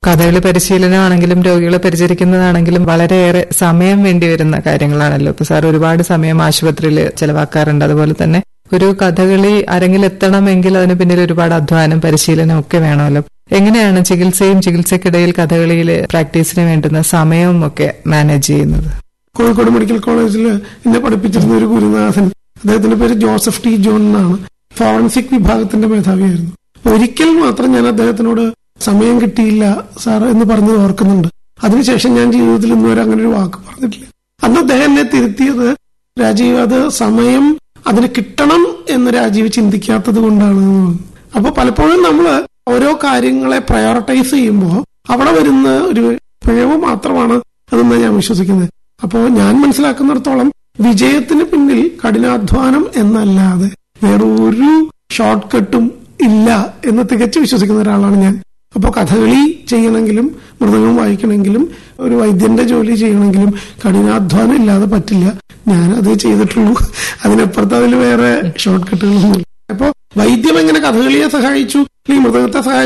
കഥകളി പരിശീലനമാണെങ്കിലും രോഗികളെ പരിചരിക്കുന്നതാണെങ്കിലും വളരെയേറെ സമയം വേണ്ടി വരുന്ന കാര്യങ്ങളാണല്ലോ ഇപ്പൊ സാർ ഒരുപാട് സമയം ആശുപത്രിയിൽ ചെലവാക്കാറുണ്ട് അതുപോലെ തന്നെ ഒരു കഥകളി അരങ്ങിലെത്തണമെങ്കിൽ അതിന് പിന്നിൽ ഒരുപാട് അധ്വാനം പരിശീലനം ഒക്കെ വേണമല്ലോ എങ്ങനെയാണ് ചികിത്സയും ചികിത്സക്കിടയിൽ കഥകളിയിൽ പ്രാക്ടീസിന് വേണ്ടുന്ന സമയവും ഒക്കെ മാനേജ് ചെയ്യുന്നത് കോഴിക്കോട് മെഡിക്കൽ കോളേജിൽ എന്നെ പഠിപ്പിച്ചിരുന്ന ഒരു ഗുരുനാഥൻ അദ്ദേഹത്തിന്റെ പേര് ജോസഫ് ടി ജോൺ എന്നാണ് ഫോറൻസിക് വിഭാഗത്തിന്റെ മേധാവിയായിരുന്നു ഒരിക്കൽ മാത്രം ഞാൻ അദ്ദേഹത്തിനോട് സമയം കിട്ടിയില്ല സാർ എന്ന് പറഞ്ഞത് ഓർക്കുന്നുണ്ട് അതിനുശേഷം ഞാൻ ജീവിതത്തിൽ ഇന്ന് വരെ അങ്ങനെ ഒരു വാക്ക് പറഞ്ഞിട്ടില്ല അന്ന് അദ്ദേഹം എന്നെ തിരുത്തിയത് രാജീവ് അത് സമയം അതിന് കിട്ടണം എന്ന് രാജീവ് ചിന്തിക്കാത്തത് കൊണ്ടാണ് എന്ന് പറഞ്ഞു. അപ്പൊ പലപ്പോഴും നമ്മൾ ഓരോ കാര്യങ്ങളെ പ്രയോറിറ്റൈസ് ചെയ്യുമ്പോൾ അവിടെ വരുന്ന ഒരു പിഴവ് മാത്രമാണ് അതെന്ന് ഞാൻ വിശ്വസിക്കുന്നത് അപ്പോൾ ഞാൻ മനസ്സിലാക്കുന്നിടത്തോളം വിജയത്തിന് പിന്നിൽ കഠിനാധ്വാനം എന്നല്ലാതെ വേറെ ഒരു ഷോർട്ട് കട്ടും ഇല്ല എന്ന് തികച്ചു വിശ്വസിക്കുന്ന ഒരാളാണ് ഞാൻ അപ്പോൾ കഥകളി ചെയ്യണമെങ്കിലും മൃദംഗം വായിക്കണമെങ്കിലും ഒരു വൈദ്യന്റെ ജോലി ചെയ്യണമെങ്കിലും കഠിനാധ്വാനം ഇല്ലാതെ പറ്റില്ല ഞാൻ അത് ചെയ്തിട്ടുള്ളൂ അതിനപ്പുറത്ത് അതിൽ വേറെ ഷോർട്ട് കട്ടുകളൊന്നും അപ്പോ വൈദ്യം എങ്ങനെ കഥകളിയെ സഹായിച്ചു അല്ലെങ്കിൽ മൃദംഗത്തെ സഹായിച്ചു